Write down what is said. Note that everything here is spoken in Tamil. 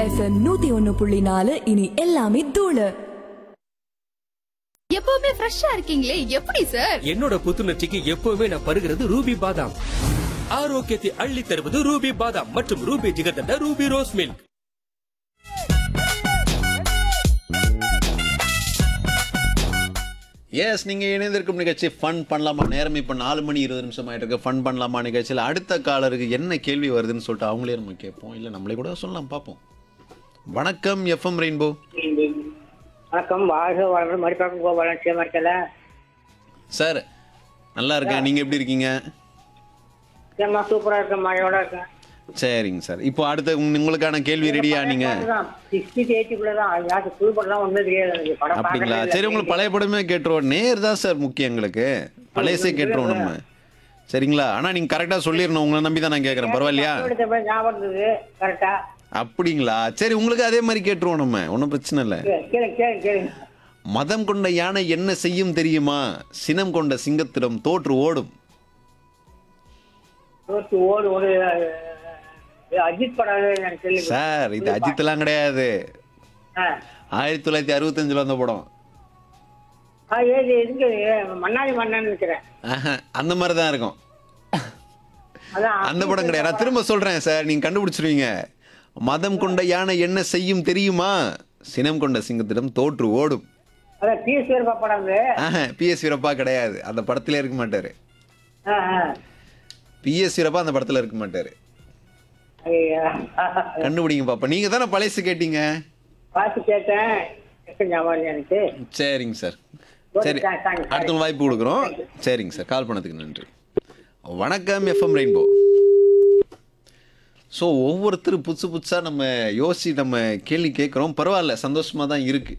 எஃப்எம் நூத்தி ஒன்னு புள்ளி நாலு இனி எல்லாமே தூளு எப்பவுமே ஃப்ரெஷ்ஷா இருக்கீங்களே எப்படி சார் என்னோட புத்துணர்ச்சிக்கு எப்பவுமே நான் பருகிறது ரூபி பாதாம் ஆரோக்கியத்தை அள்ளி தருவது ரூபி பாதாம் மற்றும் Ruby jigarthanda Ruby rose milk எஸ் நீங்க இணைந்திருக்கும் நிகழ்ச்சி ஃபன் பண்ணலாமா நேரம் இப்போ நாலு மணி இருபது நிமிஷம் ஆயிட்டு இருக்கு ஃபன் பண்ணலாமா நிகழ்ச்சியில் அடுத்த காலருக்கு என்ன கேள்வி வருதுன்னு சொல்லிட்டு அவங்களே நம்ம கேட்போம் இல்லை நம்மளே கூட சொல்லலாம் பார்ப்போம் வணக்கம் எஃப்எம் ரெயின்போ வணக்கம் வாழ்க வளர்ந்து மறுபக்கம் கோபாலன் சேமர்த்தல சார் நல்லா இருக்கேன் நீங்க எப்படி இருக்கீங்க சேமா சூப்பரா இருக்கேன் மழையோட இருக்கேன் சரிங்க சார் இப்போ அடுத்த உங்க- உங்களுக்கான கேள்வி ரெடியா நீங்க சிக்ஸ்டி எயிட்டிக்குள்ள தான் யாருக்கு புது படம்லாம் ஒன்றும் தெரியாது எனக்கு படம் அப்படிங்களா பார்க்கறதே சரி இல்லை. உங்களுக்கு பழைய படமே கேட்டுருவோம் நேர் தான் சார் முக்கியம் எங்களுக்கு பழையசே கேட்டுருவோம் நம்ம சரிங்களா ஆனா நீங்க கரெக்டா சொல்லிடணும் உங்களை நம்பி தான் நான் கேட்கறேன் பரவாயில்லையா எடுத்த போய் ஞாபகம் இருந்தது கரெக்டா அப்படிங்களா சரி உங்களுக்கு அதே மாதிரி கேட்டுருவோம் நம்ம ஒன்றும் பிரச்சனை இல்லை கேளுங்க கேளுங்க கேளுங்க மதம் கொண்ட யானை என்ன செய்யும் தெரியுமா சினம் கொண்ட சிங்கத்திடம் தோற்று ஓடும் தோற்று ஓடு ஒரு அஹ், அஜித் படம் எனக்கு கேள்வி சார் இது அஜித்லாம் கிடையாது ஆயிரத்தி தொள்ளாயிரத்தி அறுபத்தஞ்சுல வந்த படம் ஏது எதுக்கு மன்னாடி மன்னன் இருக்கிறேன் ஆஹா, அந்த மாதிரி தான் இருக்கும் அதான் அந்த படம் கிடையாது நான் திரும்ப சொல்றேன் சார் நீங்க கண்டுபிடிச்சிருவீங்க மதம் கொண்ட யானை என்ன செய்யும் தெரியுமா சினம் கொண்ட சிங்கத்திடம் தோற்று ஓடும் அதான் பி சேர்ப்பா படம் அது பி எஸ் வீரப்பா கிடையாது அந்த படத்திலே இருக்க மாட்டாரு ஆ, ஆ. பி எஸ் வீரப்பா அந்த படத்துல இருக்க மாட்டாரு ஐயா. கண்டுபிடிங்க பாப்பா நீங்க தானே பழையசு கேட்டீங்க பார்த்து கேட்டேன் எப்ப ஞாபகம் இல்லை எனக்கு சரிங்க சார் சரி Okay, thanks, thanks. அடுத்த வாய்ப்பு கொடுக்குறோம் சரிங்க சார் கால் பண்ணதுக்கு நன்றி வணக்கம் எஃப்எம் ரெயின்போ ஸோ ஒவ்வொருத்தரும் புதுசு புதுசாக நம்ம யோசிச்சு நம்ம கேள்வி கேட்குறோம் பரவாயில்ல சந்தோஷமாக தான் இருக்கு